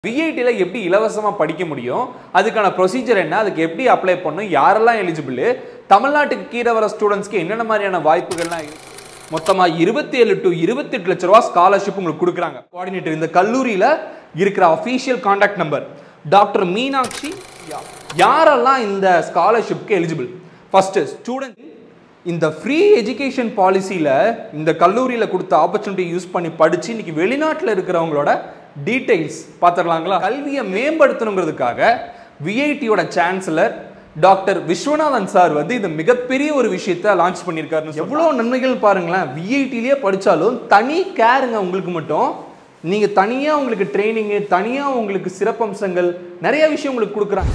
விஐடியில் எப்படி இலவசமாக படிக்க முடியும் அதுக்கான ப்ரொசீஜர் என்ன அதுக்கு எப்படி அப்ளை பண்ணணும் யாரெல்லாம் எலிஜிபிள் தமிழ்நாட்டுக்கு கீழே வர ஸ்டூடெண்ட்ஸ்க்கு என்னென்ன மாதிரியான வாய்ப்புகள்லாம் இருக்கு மொத்தமாக இருபத்தி ஏழு டு இருபத்தெட்டு லட்ச ரூபா ஸ்காலர்ஷிப் உங்களுக்கு கொடுக்குறாங்க கோஆர்டினேட்டர் இந்த கல்லூரியில் இருக்கிற official contact number doctor Meenakshi யாரெல்லாம் இந்த ஸ்காலர்ஷிப்க்கு எலிஜிபிள் ஃபர்ஸ்ட் ஸ்டூடெண்ட் இந்த ஃப்ரீ எஜுகேஷன் பாலிசியில் இந்த கல்லூரியில் கொடுத்த ஆப்பர்ச்சுனிட்டி யூஸ் பண்ணி படித்து இன்னைக்கு வெளிநாட்டில் இருக்கிறவங்களோட டீடைல்ஸ் பார்த்துடலாங்களா கல்வியை மேம்படுத்தணுங்கிறதுக்காக விஐடியோட சான்சலர் டாக்டர் விஸ்வநாதன் சார் வந்து இந்த மிகப்பெரிய ஒரு விஷயத்த லான்ச் பண்ணியிருக்காரு எவ்வளோ நன்மைகள் பாருங்களேன் விஐடிலேயே படித்தாலும் தனி கேருங்க உங்களுக்கு மட்டும் நீங்கள் தனியாக உங்களுக்கு ட்ரைனிங்கு தனியாக உங்களுக்கு சிறப்பம்சங்கள் நிறைய விஷயம் உங்களுக்கு கொடுக்குறாங்க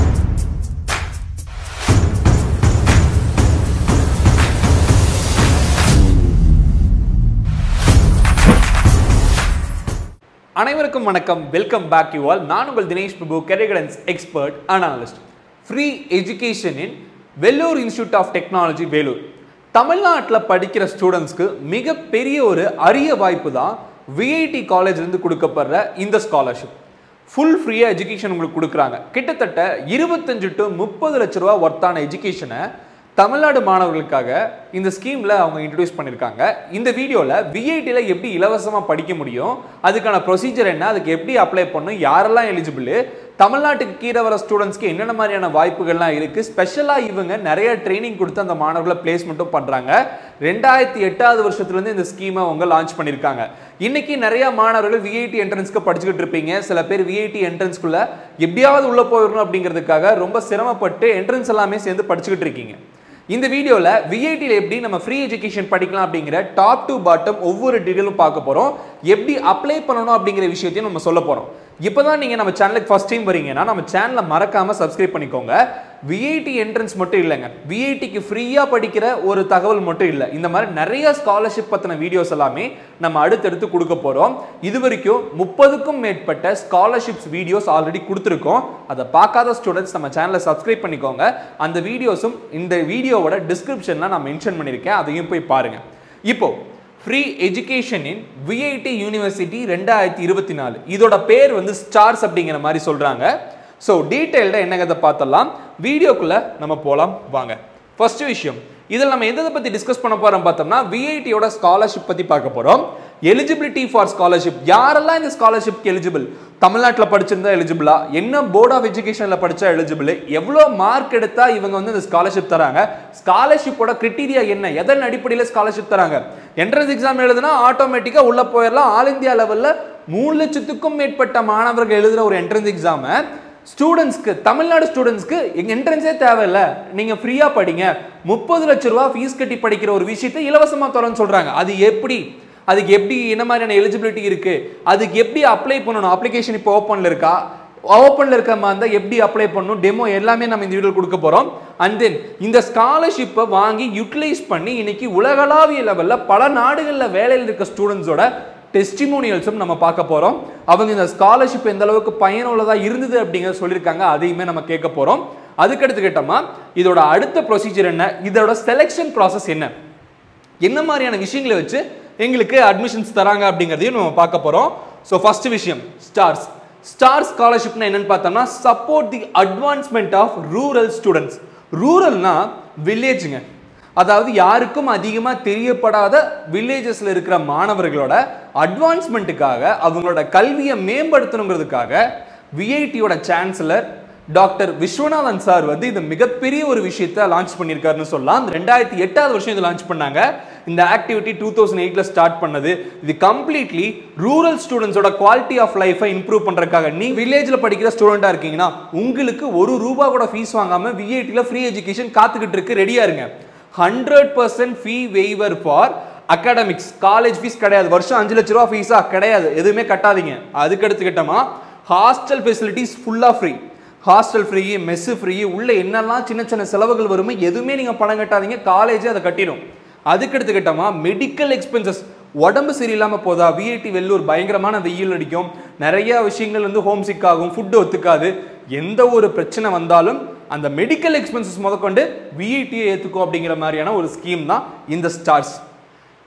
அனைவருக்கும் வணக்கம் வெல்கம் பேக் யூ ஆல் நான் உங்கள் Dinesh Prabhu career guidance expert analyst free education in Vellore Institute of Technology Vellore தமிழ்நாட்டில் படிக்கிற ஸ்டூடெண்ட்ஸ்க்கு மிகப்பெரிய ஒரு அரிய வாய்ப்பு தான் விஐடி காலேஜ்லேருந்து கொடுக்கப்படுற இந்த ஸ்காலர்ஷிப் ஃபுல் ஃப்ரீயாக எஜுகேஷன் உங்களுக்கு கொடுக்குறாங்க கிட்டத்தட்ட இருபத்தஞ்சு டு முப்பது லட்ச ரூபா ஒர்த்தான எஜுகேஷனை தமிழ்நாடு மாணவர்களுக்காக இந்த ஸ்கீமில் அவங்க இன்ட்ரடியூஸ் பண்ணியிருக்காங்க இந்த வீடியோவில் விஐடியில் எப்படி இலவசமாக படிக்க முடியும் அதுக்கான ப்ரொசீஜர் என்ன அதுக்கு எப்படி அப்ளை பண்ணணும் யாரெல்லாம் எலிஜிபிள் தமிழ்நாட்டுக்கு கீழே வர ஸ்டூடெண்ட்ஸ்க்கு என்னென்ன மாதிரியான வாய்ப்புகள்லாம் இருக்குது ஸ்பெஷலாக இவங்க நிறைய ட்ரைனிங் கொடுத்து அந்த மாணவர்களை பிளேஸ்மெண்ட்டும் பண்ணுறாங்க ரெண்டாயிரத்தி எட்டாவது வருஷத்துலேருந்து இந்த ஸ்கீமை அவங்க லான்ச் பண்ணியிருக்காங்க இன்னைக்கு நிறைய மாணவர்கள் விஐடி என்ட்ரன்ஸ்க்கு படிச்சுக்கிட்டு இருப்பீங்க சில பேர் விஐடி என்ட்ரன்ஸ்குள்ளே எப்படியாவது உள்ளே போயிடணும் அப்படிங்கிறதுக்காக ரொம்ப சிரமப்பட்டு என்ட்ரன்ஸ் எல்லாமே சேர்ந்து படிச்சுக்கிட்டு இருக்கீங்க இந்த வீடியோவில் விஐடியில் எப்படி நம்ம ஃப்ரீ எஜுகேஷன் படிக்கலாம் அப்படிங்கிற டாப் டு பாட்டம் ஒவ்வொரு டீட்டெயிலும் பார்க்க போகிறோம் எப்படி அப்ளை பண்ணணும் அப்படிங்கிற விஷயத்தையும் நம்ம சொல்ல போகிறோம் இப்போ தான் நீங்கள் நம்ம சேனலுக்கு ஃபஸ்ட் டைம் வரீங்கன்னா நம்ம சேனலை மறக்காமல் சப்ஸ்கிரைப் பண்ணிக்கோங்க விஐடி என்ட்ரன்ஸ் மட்டும் இல்லைங்க விஐடிக்கு ஃப்ரீயாக படிக்கிற ஒரு தகவல் மட்டும் இல்லை இந்த மாதிரி நிறைய ஸ்காலர்ஷிப் பற்றின வீடியோஸ் எல்லாமே நம்ம அடுத்தடுத்து கொடுக்க போகிறோம் இது வரைக்கும் முப்பதுக்கும் மேற்பட்ட ஸ்காலர்ஷிப்ஸ் வீடியோஸ் ஆல்ரெடி கொடுத்துருக்கோம் அதை பார்க்காத ஸ்டூடெண்ட்ஸ் நம்ம சேனலை சப்ஸ்கிரைப் பண்ணிக்கோங்க அந்த வீடியோஸும் இந்த வீடியோவோட டிஸ்கிரிப்ஷனில் நான் மென்ஷன் பண்ணியிருக்கேன் அதையும் போய் பாருங்கள் இப்போ free education in VIT university ரெண்டாயிரத்தி இருபத்தி நாலு இதோட பேர் வந்து ஸ்டார்ஸ் அப்படிங்கிற மாதிரி சொல்கிறாங்க ஸோ டீட்டெயில்டாக என்னங்கிறத பார்த்தலாம் வீடியோக்குள்ளே நம்ம போகலாம் வாங்க ஃபர்ஸ்ட் விஷயம் இதில் நம்ம எதை பற்றி டிஸ்கஸ் பண்ண போகிறோம் பார்த்தோம்னா விஐடியோட ஸ்காலர்ஷிப் பற்றி பார்க்க போகிறோம் எலிஜிபிலிட்டி ஃபார் ஸ்காலர்ஷிப் யாரெல்லாம் இந்த ஸ்காலர்ஷிப்க்கு எலிஜிபிள் தமிழ்நாட்டில் படிச்சிருந்தா எலிஜிபிளா என்ன போர்ட் ஆஃப் எஜுகேஷனில் படித்தா எலிஜிபிள் எவ்வளோ மார்க் எடுத்தா இவங்க வந்து இந்த ஸ்காலர்ஷிப் தராங்க ஸ்காலர்ஷிப்போட கிரிட்டீரியா என்ன எதன் அடிப்படையில் ஸ்காலர்ஷிப் தராங்க என்ட்ரன்ஸ் எக்ஸாம் எழுதுனா ஆட்டோமேட்டிக்காக உள்ளே போயிடலாம் ஆல் இந்தியா லெவலில் மூணு லட்சத்துக்கும் மேற்பட்ட மாணவர்கள் எழுதுகிற ஒரு என்ட்ரன்ஸ் எக்ஸாமை ஸ்டூடெண்ட்ஸ்க்கு தமிழ்நாடு ஸ்டூடெண்ட்ஸ்க்கு எங்க என்ட்ரன்ஸே தேவையில்ல நீங்க ஃப்ரீயா படிங்க முப்பது லட்ச ரூபா ஃபீஸ் கட்டி படிக்கிற ஒரு விஷயத்தை இலவசமா தரோன்னு சொல்றாங்க அது எப்படி அதுக்கு எப்படி என்ன மாதிரியான எலிஜிபிலிட்டி இருக்கு அதுக்கு எப்படி அப்ளை பண்ணணும் அப்ளிகேஷன் இப்போ ஓப்பன்ல இருக்கா ஓப்பன்ல இருக்க மாதிரி இருந்தால் எப்படி அப்ளை பண்ணணும் டெமோ எல்லாமே நம்ம இந்த வீடியோ கொடுக்க போறோம் அண்ட் தென் இந்த ஸ்காலர்ஷிப்பை வாங்கி யூட்டிலைஸ் பண்ணி இன்னைக்கு உலகளாவிய லெவலில் பல நாடுகளில் வேலையில் இருக்க ஸ்டூடெண்ட்ஸோட டெஸ்டிமோனியல்ஸும் நம்ம பார்க்க போகிறோம் அவங்க இந்த ஸ்காலர்ஷிப் எந்த அளவுக்கு பயனுள்ளதாக இருந்தது அப்படிங்கிறத சொல்லியிருக்காங்க அதையுமே நம்ம கேட்க போகிறோம் அதுக்கடுத்து கேட்டோமா இதோட அடுத்த ப்ரொசீஜர் என்ன இதோட செலெக்ஷன் ப்ராசஸ் என்ன என்ன மாதிரியான விஷயங்களை வச்சு எங்களுக்கு அட்மிஷன்ஸ் தராங்க அப்படிங்கிறதையும் நம்ம பார்க்க போகிறோம் ஸோ ஃபர்ஸ்ட் விஷயம் ஸ்டார்ஸ் ஸ்டார் ஸ்காலர்ஷிப்னா என்னன்னு பார்த்தோம்னா support the advancement of rural students ரூரல்னா வில்லேஜுங்க அதாவது யாருக்கும் அதிகமாக தெரியப்படாத வில்லேஜஸில் இருக்கிற மாணவர்களோட அட்வான்ஸ்மெண்ட்டுக்காக அவங்களோட கல்வியை மேம்படுத்தணுங்கிறதுக்காக விஐடியோட சான்சலர் டாக்டர் விஸ்வநாதன் சார் வந்து இந்த மிகப்பெரிய ஒரு விஷயத்த லான்ச் பண்ணியிருக்காருன்னு சொல்லலாம் ரெண்டாயிரத்தி எட்டாவது வருஷம் இது லான்ச் பண்ணாங்க இந்த ஆக்டிவிட்டி டூ தௌசண்ட் எயிட்ல ஸ்டார்ட் பண்ணது இது கம்ப்ளீட்லி ரூரல் ஸ்டூடெண்ட்ஸோட குவாலிட்டி ஆஃப் லைஃபை இம்ப்ரூவ் பண்ணுறதுக்காக நீ வில்லேஜில் படிக்கிற ஸ்டூடெண்ட்டாக இருக்கீங்கன்னா உங்களுக்கு ஒரு ரூபா கூட ஃபீஸ் வாங்காமல் விஐடியில் ஃப்ரீ எஜுகேஷன் காத்துக்கிட்டு இருக்கு ரெடியாக இருங்க hundred percent fee waiver for academics college fees கிடையாது வருஷம் அஞ்சு லட்ச ரூபா ஃபீஸா கிடையாது எதுவுமே கட்டாதீங்க அதுக்கு எடுத்துக்கிட்டோமா ஹாஸ்டல் ஃபெசிலிட்டிஸ் ஃபுல்லாக free hostel free mess free உள்ள என்னெல்லாம் சின்ன சின்ன செலவுகள் வருமோ எதுவுமே நீங்கள் பணம் கட்டாதீங்க காலேஜே அதை கட்டிடும் அதுக்கு எடுத்துக்கிட்டோமா மெடிக்கல் எக்ஸ்பென்சஸ் உடம்பு சரியில்லாமல் போதா விஐடி வெள்ளூர் பயங்கரமான வெயில் அடிக்கும் நிறைய விஷயங்கள் வந்து ஹோம் சிக் ஆகும் ஃபுட்டு ஒத்துக்காது எந்த ஒரு பிரச்சனை வந்தாலும் அந்த மெடிக்கல் எக்ஸ்பென்சஸ் முதற்கொண்டு விஐடியை ஏற்றுக்கும் அப்படிங்கிற மாதிரியான ஒரு ஸ்கீம் தான் இந்த ஸ்டார்ஸ்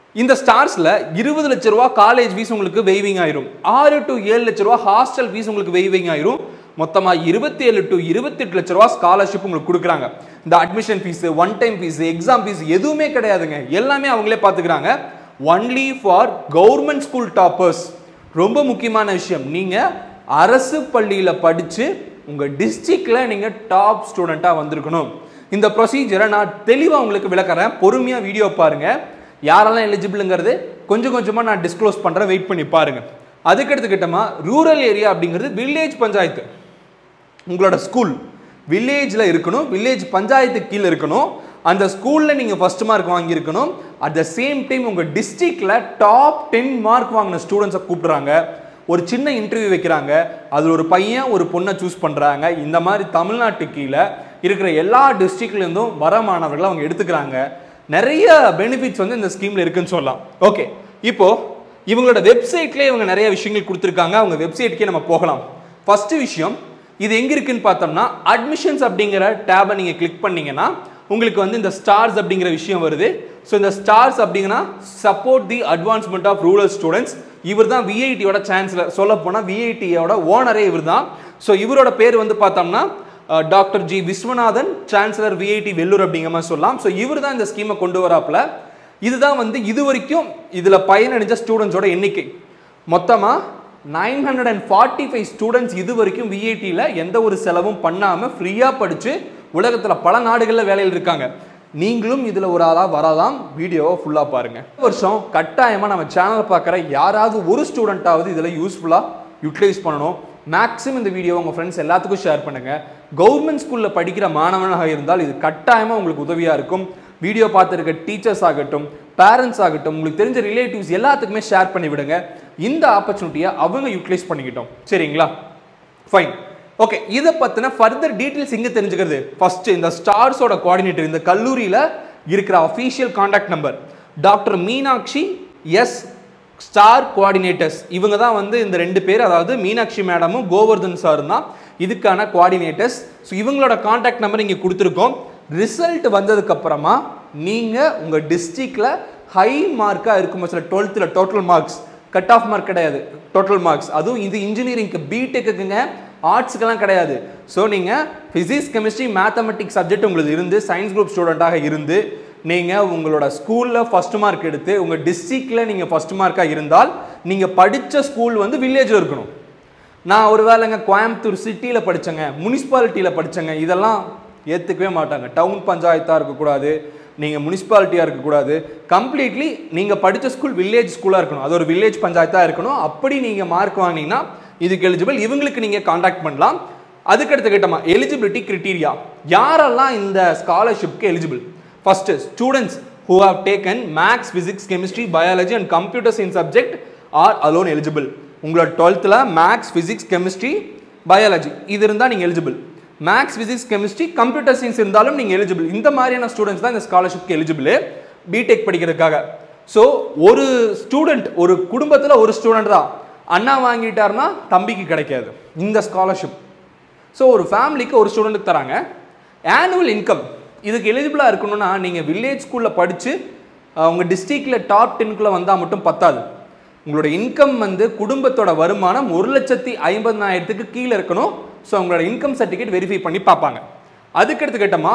இந்த ஸ்டார்ஸில் இருபது லட்ச ரூபா காலேஜ் ஃபீஸ் உங்களுக்கு வெய்விங் ஆயிரும் ஆறு டு ஏழு லட்ச ரூபா ஹாஸ்டல் ஃபீஸ் உங்களுக்கு வெய்விங் ஆயிரும் மொத்தமாக இருபத்தி ஏழு டு இருபத்தெட்டு லட்ச ரூபா ஸ்காலர்ஷிப் உங்களுக்கு கொடுக்குறாங்க இந்த admission fees one time fees exam fees எதுவுமே கிடையாதுங்க எல்லாமே அவங்களே பார்த்துக்கிறாங்க only for government school toppers ரொம்ப முக்கியமான விஷயம் நீங்கள் அரசு பள்ளியில் படித்து உங்கள் டிஸ்ட்ரிக்டில் நீங்கள் டாப் ஸ்டூடெண்ட்டாக வந்திருக்கணும் இந்த ப்ரொசீஜரை நான் தெளிவாக உங்களுக்கு விளக்குறேன் பொறுமையாக வீடியோ பாருங்கள் யாரெல்லாம் எலிஜிபிளுங்கிறது கொஞ்சம் கொஞ்சமாக நான் டிஸ்க்ளோஸ் பண்ணுறேன் வெயிட் பண்ணி பாருங்கள் அதுக்கு எடுத்துக்கிட்டோமா ரூரல் ஏரியா அப்படிங்கிறது வில்லேஜ் பஞ்சாயத்து உங்களோட ஸ்கூல் வில்லேஜில் இருக்கணும் வில்லேஜ் பஞ்சாயத்து கீழே இருக்கணும் அந்த ஸ்கூலில் நீங்கள் ஃபஸ்ட் மார்க் வாங்கியிருக்கணும் அட் த சேம் டைம் உங்கள் டிஸ்ட்ரிக்டில் டாப் டென் மார்க் வாங்கின ஸ்டூடெண்ட்ஸை கூப்பிட்றாங்க ஒரு சின்ன இன்டர்வியூ வைக்கிறாங்க அதில் ஒரு பையன் ஒரு பொண்ணை சூஸ் பண்ணுறாங்க இந்த மாதிரி தமிழ்நாட்டு கீழே இருக்கிற எல்லா டிஸ்ட்ரிக்ட்லேருந்தும் வர மாணவர்களை அவங்க எடுத்துக்கிறாங்க நிறைய பெனிஃபிட்ஸ் வந்து இந்த ஸ்கீமில் இருக்குன்னு சொல்லலாம் ஓகே இப்போ இவங்களோட வெப்சைட்லேயே இவங்க நிறைய விஷயங்கள் கொடுத்துருக்காங்க அவங்க வெப்சைட்டுக்கே நம்ம போகலாம் ஃபர்ஸ்ட் விஷயம் இது எங்க இருக்குன்னு பார்த்தோம்னா அட்மிஷன்ஸ் அப்படிங்கிற டேபை நீங்க கிளிக் பண்ணீங்கன்னா உங்களுக்கு வந்து இந்த ஸ்டார்ஸ் அப்படிங்கிற விஷயம் வருது ஸோ இந்த ஸ்டார்ஸ் அப்படிங்கன்னா support the advancement of rural students இவர் தான் விஐடியோட சான்சலர் சொல்ல போனால் விஐடியோட ஓனரே இவர் தான் ஸோ இவரோட பேர் வந்து பார்த்தோம்னா doctor G Viswanathan chancellor VIT Vellore அப்படிங்கிற மாதிரி சொல்லலாம் ஸோ இவர் தான் இந்த ஸ்கீமை கொண்டு வராப்புல இதுதான் வந்து இது வரைக்கும் இதில் பயனடைஞ்ச ஸ்டூடெண்ட்ஸோட எண்ணிக்கை மொத்தமாக nine hundred and forty five students இது வரைக்கும் விஐடியில் எந்த ஒரு செலவும் பண்ணாமல் ஃப்ரீயாக படித்து உலகத்தில் பல நாடுகளில் வேலையில் இருக்காங்க நீங்களும் இதில் ஒரு ஆளாக வரலாம் வீடியோவை ஃபுல்லாக பாருங்கள் இந்த வருஷம் கட்டாயமாக நம்ம சேனலை பார்க்குற யாராவது ஒரு ஸ்டூடெண்ட்டாவது இதில் யூஸ்ஃபுல்லாக யூட்டிலைஸ் பண்ணணும் மேக்ஸிமம் இந்த வீடியோ உங்கள் ஃப்ரெண்ட்ஸ் எல்லாத்துக்கும் ஷேர் பண்ணுங்கள் கவர்மெண்ட் ஸ்கூலில் படிக்கிற மாணவனாக இருந்தால் இது கட்டாயமாக உங்களுக்கு உதவியாக இருக்கும் வீடியோ பார்த்துருக்க டீச்சர்ஸ் ஆகட்டும் பேரண்ட்ஸ் ஆகட்டும் உங்களுக்கு தெரிஞ்ச ரிலேட்டிவ்ஸ் எல்லாத்துக்குமே ஷேர் பண்ணி விடுங்க இந்த ஆப்பர்ச்சுனிட்டியை அவங்க யூட்டிலைஸ் பண்ணிக்கிட்டோம் சரிங்களா ஃபைன் ஓகே இதை பற்றின ஃபர்தர் டீட்டெயில்ஸ் இங்கே தெரிஞ்சுக்கிறது ஃபர்ஸ்ட் இந்த ஸ்டார்ஸோட கோஆர்டினேட்டர் இந்த கல்லூரியில் இருக்கிற official contact number doctor Meenakshi S star coordinators இவங்க தான் வந்து இந்த ரெண்டு பேர் அதாவது மீனாட்சி மேடமும் கோவர்தன் சாரும் தான் இதுக்கான கோஆர்டினேட்டர்ஸ் ஸோ இவங்களோட காண்டாக்ட் நம்பர் இங்கே கொடுத்துருக்கோம் ரிசல்ட் வந்ததுக்கு அப்புறமா நீங்கள் உங்கள் டிஸ்ட்ரிக்டில் ஹை மார்க்காக இருக்கும் பட்சத்தில் டுவெல்த்தில் total marks cut off mark கிடையாது டோட்டல் மார்க்ஸ் அதுவும் இது இன்ஜினியரிங்க்கு பிடெக்குங்க ஆர்ட்ஸுக்கெல்லாம் கிடையாது ஸோ நீங்கள் ஃபிசிக்ஸ் கெமிஸ்ட்ரி மேத்தமெட்டிக்ஸ் சப்ஜெக்ட் உங்களுக்கு இருந்து சயின்ஸ் குரூப் ஸ்டூடெண்ட்டாக இருந்து நீங்கள் உங்களோட ஸ்கூலில் ஃபஸ்ட் மார்க் எடுத்து உங்கள் டிஸ்ட்ரிக்டில் நீங்கள் ஃபஸ்ட் மார்க்காக இருந்தால் நீங்கள் படித்த ஸ்கூல் வந்து வில்லேஜில் இருக்கணும் நான் ஒரு வேளைங்க கோயம்புத்தூர் சிட்டியில் படித்தேங்க முனிசிபாலிட்டியில் படித்தேங்க இதெல்லாம் ஏற்றுக்கவே மாட்டாங்க டவுன் பஞ்சாயத்தாக இருக்கக்கூடாது நீங்கள் முனிசிபாலிட்டியாக இருக்கக்கூடாது கம்ப்ளீட்லி நீங்கள் படித்த ஸ்கூல் வில்லேஜ் ஸ்கூலாக இருக்கணும் அது ஒரு வில்லேஜ் பஞ்சாயத்தாக இருக்கணும் அப்படி நீங்கள் மார்க் வாங்கினீங்கன்னா இதுக்கு எலிஜிபிள் இவங்களுக்கு நீங்கள் காண்டாக்ட் பண்ணலாம் அதுக்கு அடுத்த கிட்டமா எலிஜிபிலிட்டி கிரிட்டீரியா யாரெல்லாம் இந்த ஸ்காலர்ஷிப்க்கு eligible first students who have taken maths physics chemistry biology and computer science subject are alone eligible உங்களோட டுவெல்த்தில் மேக்ஸ் ஃபிசிக்ஸ் கெமிஸ்ட்ரி பயாலஜி இது இருந்தால் நீங்கள் eligible maths physics chemistry computer science இருந்தாலும் நீங்கள் எலிஜிபிள் இந்த மாதிரியான ஸ்டூடெண்ட்ஸ் தான் இந்த ஸ்காலர்ஷிப்க்கு எலிஜிபிள் பிடெக் படிக்கிறதுக்காக ஸோ ஒரு ஸ்டூடெண்ட் ஒரு குடும்பத்தில் ஒரு ஸ்டூடெண்ட் தான் அண்ணா வாங்கிட்டாருன்னா தம்பிக்கு கிடைக்காது இந்த ஸ்காலர்ஷிப் ஸோ ஒரு ஃபேமிலிக்கு ஒரு ஸ்டூடெண்ட்டுக்கு தராங்க ஆனுவல் இன்கம் இதுக்கு எலிஜிபிளாக இருக்கணும்னா நீங்கள் வில்லேஜ் ஸ்கூலில் படித்து உங்கள் டிஸ்ட்ரிக்டில் டாப் டென்க்குள்ளே வந்தால் மட்டும் பத்தாது உங்களோட இன்கம் வந்து குடும்பத்தோட வருமானம் ஒரு லட்சத்தி ஐம்பதாயிரத்துக்கு கீழே இருக்கணும் ஸோ உங்களோட இன்கம் சர்டிஃபிகேட் வெரிஃபை பண்ணி பார்ப்பாங்க அதுக்கடுத்து கேட்டோமா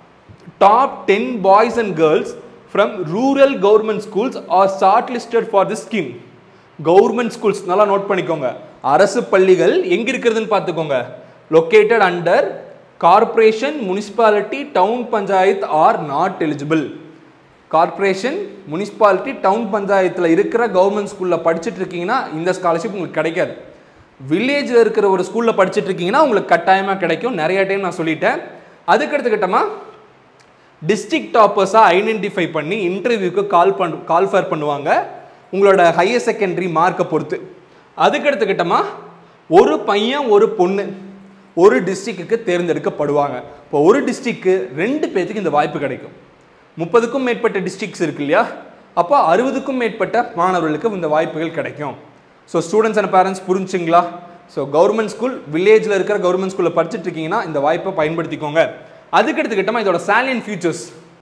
top ten boys and girls from rural government schools are short listed for this scheme government schools நல்லா நோட் பண்ணிக்கோங்க அரசு பள்ளிகள் எங்க இருக்கிறதுன்னு பார்த்துக்கோங்க located under corporation municipality town panchayat are not eligible corporation municipality town பஞ்சாயத்தில் இருக்கிற கவர்மெண்ட் ஸ்கூலில் படிச்சுட்டு இருக்கீங்கன்னா இந்த ஸ்காலர்ஷிப் உங்களுக்கு கிடைக்காது வில்லேஜில் இருக்கிற ஒரு ஸ்கூலில் படிச்சுட்டு இருக்கீங்கன்னா உங்களுக்கு கட்டாயமாக கிடைக்கும் நிறைய டைம் நான் சொல்லிட்டேன் அதுக்கடுத்து கிட்டமா டிஸ்ட்ரிக்ட் டாப்பர்ஸாக ஐடென்டிஃபை பண்ணி இன்டர்வியூக்கு கால் பண் கால்ஃபர் பண்ணுவாங்க உங்களோட ஹையர் செகண்டரி மார்க்கை பொறுத்து அதுக்கடுத்து கிட்டமா ஒரு பையன் ஒரு பொண்ணு ஒரு டிஸ்ட்ரிக்ட்டுக்கு தேர்ந்தெடுக்கப்படுவாங்க இப்போ ஒரு டிஸ்ட்ரிக்க்கு ரெண்டு பேர்த்துக்கு இந்த வாய்ப்பு கிடைக்கும் முப்பதுக்கும் மேற்பட்ட டிஸ்ட்ரிக்ஸ் இருக்கு இல்லையா அப்போ அறுபதுக்கும் மேற்பட்ட மாணவர்களுக்கு இந்த வாய்ப்புகள் கிடைக்கும் ஸோ ஸ்டூடெண்ட்ஸ் அண்ட் பேரண்ட்ஸ் புரிஞ்சுங்களா ஸோ கவர்மெண்ட் ஸ்கூல் வில்லேஜில் இருக்கிற கவர்மெண்ட் ஸ்கூலில் படிச்சுட்டு இருக்கீங்கன்னா இந்த வாய்ப்பை பயன்படுத்திக்கோங்க அதுக்கு எடுத்துக்கிட்டோமா இதோட சேலியன் ஃபியூச்சர்ஸ்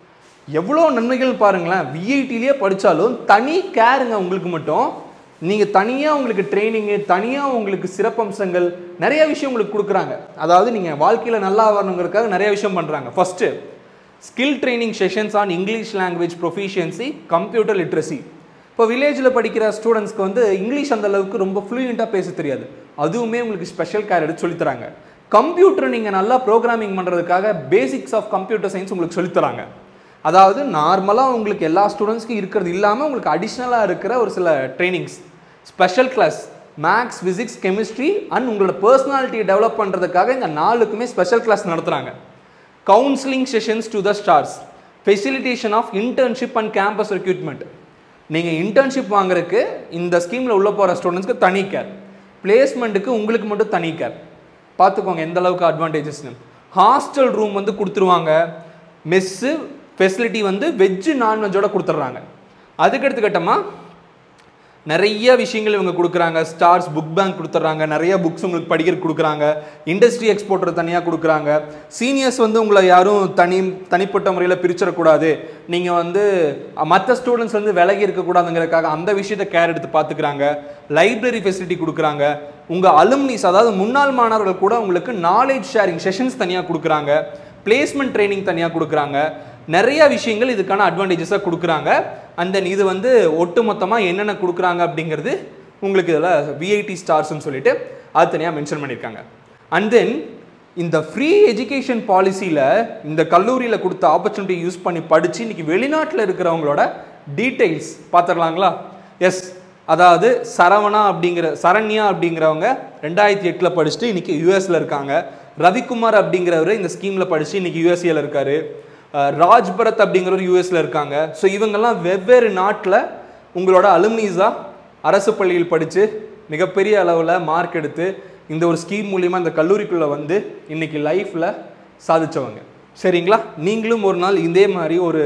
எவ்வளோ நன்மைகள் பாருங்களேன் விஐடிலேயே படித்தாலும் தனி கேருங்க உங்களுக்கு மட்டும் நீங்கள் தனியாக உங்களுக்கு ட்ரைனிங்கு தனியாக உங்களுக்கு சிறப்பம்சங்கள் நிறைய விஷயம் உங்களுக்கு கொடுக்குறாங்க அதாவது நீங்கள் வாழ்க்கையில் நல்லா வரணுங்கிறதுக்காக நிறைய விஷயம் பண்ணுறாங்க first skill training sessions on English language proficiency computer literacy இப்போ வில்லேஜில் படிக்கிற ஸ்டூடெண்ட்ஸ்க்கு வந்து இங்கிலீஷ் அந்த அளவுக்கு ரொம்ப ஃப்ளூயண்ட்டாக பேச தெரியாது அதுவுமே உங்களுக்கு ஸ்பெஷல் கேர் எடுத்து சொல்லித் தராங்க கம்ப்யூட்டர் நீங்கள் நல்லா ப்ரோக்ராமிங் பண்ணுறதுக்காக பேசிக்ஸ் ஆஃப் கம்ப்யூட்டர் சயின்ஸ் உங்களுக்கு சொல்லித் தராங்க அதாவது நார்மலாக உங்களுக்கு எல்லா ஸ்டூடெண்ட்ஸ்க்கும் இருக்கிறது இல்லாமல் உங்களுக்கு அடிஷ்னலாக இருக்கிற ஒரு சில trainings special class maths physics chemistry and உங்களோட பர்சனாலிட்டியை டெவலப் பண்ணுறதுக்காக இந்த நாலுக்குமே ஸ்பெஷல் கிளாஸ் நடத்துகிறாங்க counselling sessions to the STARS facilitation of internship and campus recruitment நீங்கள் இன்டர்ன்ஷிப் வாங்குறதுக்கு இந்த ஸ்கீமில் உள்ள போகிற ஸ்டூடெண்ட்ஸ்க்கு தனி கேர் பிளேஸ்மெண்ட்டுக்கு உங்களுக்கு மட்டும் தனி கேர் பார்த்துக்கோங்க எந்த அளவுக்கு அட்வான்டேஜஸ்னு ஹாஸ்டல் ரூம் வந்து கொடுத்துருவாங்க மெஸ்ஸு ஃபெசிலிட்டி வந்து வெஜ்ஜு நான்வெஜ்ஜோட கொடுத்துட்றாங்க அதுக்கடுத்து கட்டமாக நிறைய விஷயங்கள் இவங்க கொடுக்குறாங்க ஸ்டார்ஸ் புக் பேங்க் கொடுத்துட்றாங்க நிறைய புக்ஸ் உங்களுக்கு படிக்கிற கொடுக்குறாங்க இண்டஸ்ட்ரி எக்ஸ்போர்ட்டர் தனியாக கொடுக்குறாங்க சீனியர்ஸ் வந்து உங்களை யாரும் தனி தனிப்பட்ட முறையில் பிரிச்சிடக்கூடாது நீங்கள் வந்து மற்ற ஸ்டூடெண்ட்ஸ் வந்து விலகி இருக்கக்கூடாதுங்கிறதுக்காக அந்த விஷயத்தை கேர் எடுத்து பார்த்துக்கிறாங்க லைப்ரரி ஃபெசிலிட்டி கொடுக்குறாங்க உங்கள் அலுமினிஸ் அதாவது முன்னாள் மாணவர்கள் கூட உங்களுக்கு நாலேஜ் ஷேரிங் செஷன்ஸ் தனியாக கொடுக்குறாங்க பிளேஸ்மெண்ட் ட்ரைனிங் தனியாக கொடுக்குறாங்க நிறைய விஷயங்கள் இதுக்கான அட்வான்டேஜஸாக கொடுக்குறாங்க அண்ட் தென் இது வந்து ஒட்டுமொத்தமாக என்னென்ன கொடுக்குறாங்க அப்படிங்கிறது உங்களுக்கு இதில் விஐடி ஸ்டார்ஸ்னு சொல்லிட்டு அது தனியாக மென்ஷன் பண்ணியிருக்காங்க அண்ட் தென் இந்த ஃப்ரீ எஜுகேஷன் பாலிசியில் இந்த கல்லூரியில் கொடுத்த ஆப்பர்ச்சுனிட்டி யூஸ் பண்ணி படித்து இன்னைக்கு வெளிநாட்டில் இருக்கிறவங்களோட டீட்டெயில்ஸ் பார்த்துடலாங்களா எஸ் அதாவது சரவணா அப்படிங்கிற சரண்யா அப்படிங்கிறவங்க ரெண்டாயிரத்தி எட்டில் படிச்சுட்டு இன்னைக்கு யூஎஸில் இருக்காங்க ரவிக்குமார் அப்படிங்கிறவர் இந்த ஸ்கீமில் படித்து இன்னைக்கு யூஎஸ்ஏல இருக்காரு அஹ் ராஜ் பரத் அப்படிங்கிறவர் யூஎஸ்ல இருக்காங்க ஸோ இவங்கெல்லாம் வெவ்வேறு நாட்டில் உங்களோட அலுமினிஸாக அரசு பள்ளியில் படித்து மிகப்பெரிய அளவில் மார்க் எடுத்து இந்த ஒரு ஸ்கீம் மூலிமா இந்த கல்லூரிக்குள்ளே வந்து இன்னைக்கு லைஃப்பில் சாதிச்சவங்க சரிங்களா நீங்களும் ஒரு நாள் இதே மாதிரி ஒரு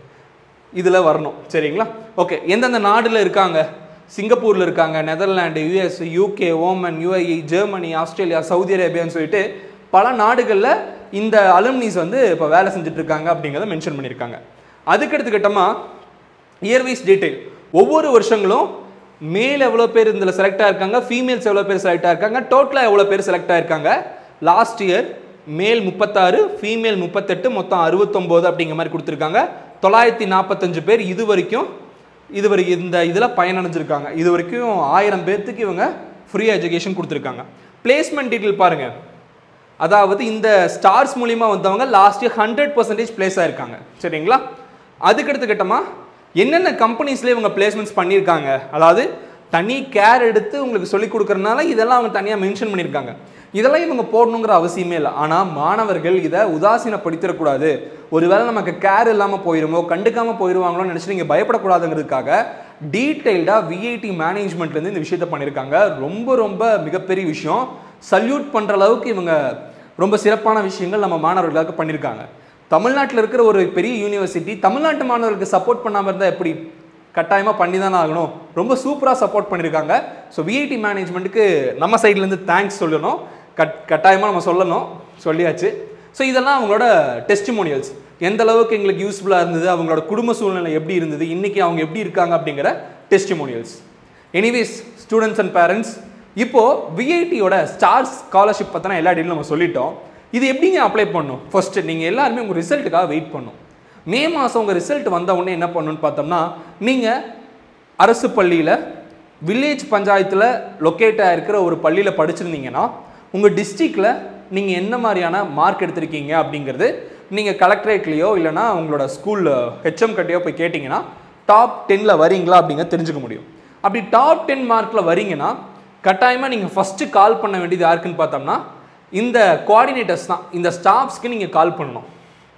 இதில் வரணும் சரிங்களா ஓகே எந்தெந்த நாடுல இருக்காங்க சிங்கப்பூரில் இருக்காங்க Netherland US UK Oman UAE Germany Australia Saudi அரேபியான்னு சொல்லிட்டு பல நாடுகளில் இந்த அலுமினிஸ் வந்து இப்போ வேலை செஞ்சுட்டு இருக்காங்க அப்படிங்கிறத மென்ஷன் பண்ணியிருக்காங்க அதுக்கடுத்து கட்டமாக இயர்வைஸ் டீட்டெயில் ஒவ்வொரு வருஷங்களும் மேல் எவ்வளோ பேர் இதில் செலக்ட் ஆயிருக்காங்க ஃபீமேல்ஸ் எவ்வளோ பேர் செலக்ட் ஆயிருக்காங்க டோட்டலாக எவ்வளோ பேர் செலக்ட் ஆயிருக்காங்க லாஸ்ட் இயர் மேல் முப்பத்தாறு ஃபீமேல் முப்பத்தெட்டு மொத்தம் அறுபத்தொம்போது அப்படிங்கிற மாதிரி கொடுத்துருக்காங்க தொள்ளாயிரத்தி நாற்பத்தஞ்சு பேர் இது வரைக்கும் இது வரைக்கும் இந்த இதில் பயனடைஞ்சிருக்காங்க இது வரைக்கும் ஆயிரம் பேர்த்துக்கு இவங்க ஃப்ரீ எஜுகேஷன் கொடுத்துருக்காங்க பிளேஸ்மெண்ட் டீட்டெயில் பாருங்கள் அதாவது இந்த ஸ்டார்ஸ் மூலியமா வந்தவங்க last year hundred percentage place ஆயிருக்காங்க சரிங்களா அதுக்கடுத்து கட்டமா என்னென்ன கம்பெனிஸ்ல இவங்க பிளேஸ்மெண்ட்ஸ் பண்ணியிருக்காங்க அதாவது தனி கேர் எடுத்து உங்களுக்கு சொல்லி கொடுக்கறதுனால இதெல்லாம் அவங்க தனியாக மென்ஷன் பண்ணியிருக்காங்க இதெல்லாம் இவங்க போடணுங்கிற அவசியமே இல்லை ஆனால் மாணவர்கள் இதை உதாசீனப்படுத்திடக்கூடாது ஒருவேளை நமக்கு கேர் இல்லாமல் போயிருமோ கண்டுக்காமல் போயிடுவாங்களோன்னு நினச்சி நீங்கள் பயப்படக்கூடாதுங்கிறதுக்காக டீட்டெயில்டாக விஐடி மேனேஜ்மெண்ட்லேருந்து இந்த விஷயத்த பண்ணியிருக்காங்க ரொம்ப ரொம்ப மிகப்பெரிய விஷயம் சல்யூட் பண்ணுற அளவுக்கு இவங்க ரொம்ப சிறப்பான விஷயங்கள் நம்ம மாணவர்களுக்காக பண்ணியிருக்காங்க தமிழ்நாட்டில் இருக்கிற ஒரு பெரிய யூனிவர்சிட்டி தமிழ்நாட்டு மாணவர்களுக்கு சப்போர்ட் பண்ணாமல் இருந்தால் எப்படி கட்டாயமாக பண்ணி தானே ஆகணும் ரொம்ப சூப்பராக சப்போர்ட் பண்ணியிருக்காங்க ஸோ விஐடி மேனேஜ்மெண்ட்டுக்கு நம்ம சைட்லேருந்து தேங்க்ஸ் சொல்லணும் கட் கட்டாயமாக நம்ம சொல்லணும் சொல்லியாச்சு ஸோ இதெல்லாம் அவங்களோட டெஸ்டிமோனியல்ஸ் எந்த அளவுக்கு எங்களுக்கு யூஸ்ஃபுல்லாக இருந்தது அவங்களோட குடும்ப சூழ்நிலை எப்படி இருந்தது இன்னைக்கு அவங்க எப்படி இருக்காங்க அப்படிங்கிற testimonials anyways students and parents இப்போ விஐடியோட ஸ்டார் ஸ்காலர்ஷிப் பற்றின எல்லா டீலும் நம்ம சொல்லிட்டோம் இது எப்படிங்க அப்ளை பண்ணணும் ஃபர்ஸ்ட் நீங்கள் எல்லாருமே உங்கள் ரிசல்ட்டுக்காக வெயிட் பண்ணும் மே மாதம் உங்கள் ரிசல்ட் வந்த உடனே என்ன பண்ணணும்னு பார்த்தோம்னா நீங்கள் அரசு பள்ளியில் வில்லேஜ் பஞ்சாயத்தில் லொக்கேட் ஆகிருக்கிற ஒரு பள்ளியில் படிச்சிருந்தீங்கன்னா உங்கள் டிஸ்ட்ரிக்டில் நீங்கள் என்ன மாதிரியான மார்க் எடுத்திருக்கீங்க அப்படிங்கிறது நீங்கள் கலெக்டரேட்லேயோ இல்லைனா உங்களோட ஸ்கூலில் ஹெச்எம் கட்டையோ போய் கேட்டிங்கன்னா டாப் டென்னில் வரீங்களா அப்படிங்க தெரிஞ்சுக்க முடியும் அப்படி டாப் டென் மார்க்கில் வரீங்கன்னா கட்டாயமாக நீங்கள் ஃபஸ்ட்டு கால் பண்ண வேண்டியது யாருக்குன்னு பார்த்தோம்னா இந்த கோஆர்டினேட்டர்ஸ் தான் இந்த ஸ்டாஃப்ஸ்க்கு நீங்கள் கால் பண்ணணும்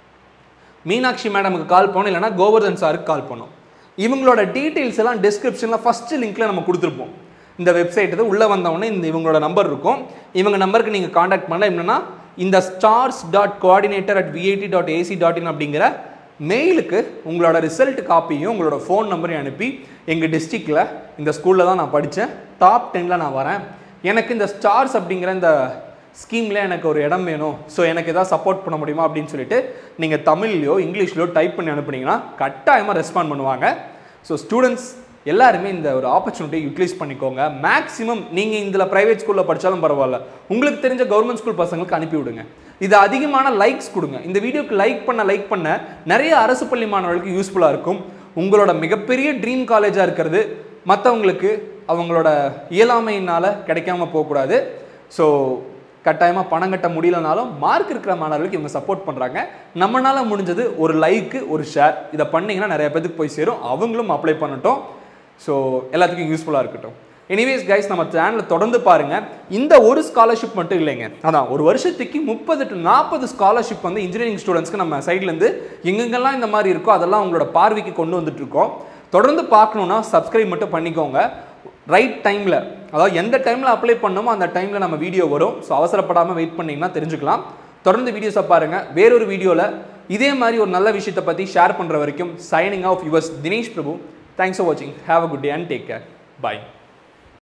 மீனாட்சி மேடமுக்கு கால் பண்ணணும் இல்லைனா கோவர்தன் சாருக்கு கால் பண்ணணும் இவங்களோட டீட்டெயில்ஸ் எல்லாம் டிஸ்கிரிப்ஷனில் ஃபஸ்ட்டு லிங்க்கில் நம்ம கொடுத்துருப்போம் இந்த வெப்சைட் இது உள்ளே வந்தவொடனே இந்த இவங்களோட நம்பர் இருக்கும் இவங்க நம்பருக்கு நீங்கள் காண்டாக்ட் பண்ணலாம் என்னன்னா இந்த STARS dot coordinator at VIT dot AC dot in அப்படிங்கிற மெயிலுக்கு உங்களோட ரிசல்ட் காப்பியும் உங்களோட ஃபோன் நம்பரையும் அனுப்பி எங்கள் டிஸ்ட்ரிக்டில் இந்த ஸ்கூலில் தான் நான் படித்தேன் டாப் டென்னில் நான் வரேன் எனக்கு இந்த ஸ்டார்ஸ் அப்படிங்கிற இந்த ஸ்கீமில் எனக்கு ஒரு இடம் வேணும் ஸோ எனக்கு எதாவது சப்போர்ட் பண்ண முடியுமா அப்படின்னு சொல்லிட்டு நீங்கள் தமிழ்லையோ இங்கிலீஷ்லையோ டைப் பண்ணி அனுப்புனீங்கன்னா கட்டாயமாக ரெஸ்பாண்ட் பண்ணுவாங்க ஸோ ஸ்டூடெண்ட்ஸ் எல்லாருமே இந்த ஒரு ஆப்பர்ச்சுனிட்டியை யூட்டிலைஸ் பண்ணிக்கோங்க மேக்ஸிமம் நீங்கள் இதில் ப்ரைவேட் ஸ்கூலில் படித்தாலும் பரவாயில்ல உங்களுக்கு தெரிஞ்ச கவர்மெண்ட் ஸ்கூல் பசங்களுக்கு அனுப்பி விடுங்க இது அதிகமான லைக்ஸ் கொடுங்க இந்த வீடியோக்கு லைக் பண்ண லைக் பண்ண நிறைய அரசு பள்ளி மாணவர்களுக்கு யூஸ்ஃபுல்லாக இருக்கும் உங்களோட மிகப்பெரிய ட்ரீம் காலேஜாக இருக்கிறது மற்றவங்களுக்கு அவங்களோட இயலாமையினால் கிடைக்காம போகக்கூடாது ஸோ கட்டாயமாக பணம் கட்ட முடியலனாலும் மார்க் இருக்கிற மாணவர்களுக்கு இவங்க சப்போர்ட் பண்ணுறாங்க நம்மளால முடிஞ்சது ஒரு லைக்கு ஒரு ஷேர் இதை பண்ணிங்கன்னா நிறைய பேருக்கு போய் சேரும் அவங்களும் அப்ளை பண்ணட்டும் ஸோ எல்லாத்துக்கும் யூஸ்ஃபுல்லாக இருக்கட்டும் எனிவேஸ் கைஸ் நம்ம சேனலில் தொடர்ந்து பாருங்க இந்த ஒரு ஸ்காலர்ஷிப் மட்டும் இல்லைங்க அதான் ஒரு வருஷத்துக்கு முப்பது டு நாற்பது ஸ்காலர்ஷிப் வந்து இன்ஜினியரிங் ஸ்டூடெண்ட்ஸ்க்கு நம்ம சைட்லேருந்து எங்கெங்கெல்லாம் இந்த மாதிரி இருக்கோ அதெல்லாம் உங்களோட பார்வைக்கு கொண்டு வந்துட்டு இருக்கோம் தொடர்ந்து பார்க்கணுன்னா சப்ஸ்கிரைப் மட்டும் பண்ணிக்கோங்க ரைட் டைமில் அதாவது எந்த டைமில் அப்ளை பண்ணணுமோ அந்த டைமில் நம்ம வீடியோ வரும் ஸோ அவசரப்படாமல் வெயிட் பண்ணிங்கன்னா தெரிஞ்சுக்கலாம் தொடர்ந்து வீடியோஸை பாருங்கள் வேறொரு வீடியோவில் இதே மாதிரி ஒரு நல்ல விஷயத்தை பற்றி ஷேர் பண்ணுற வரைக்கும் signing off yours Dinesh Prabhu thanks for வாட்சிங் have a good day and take care bye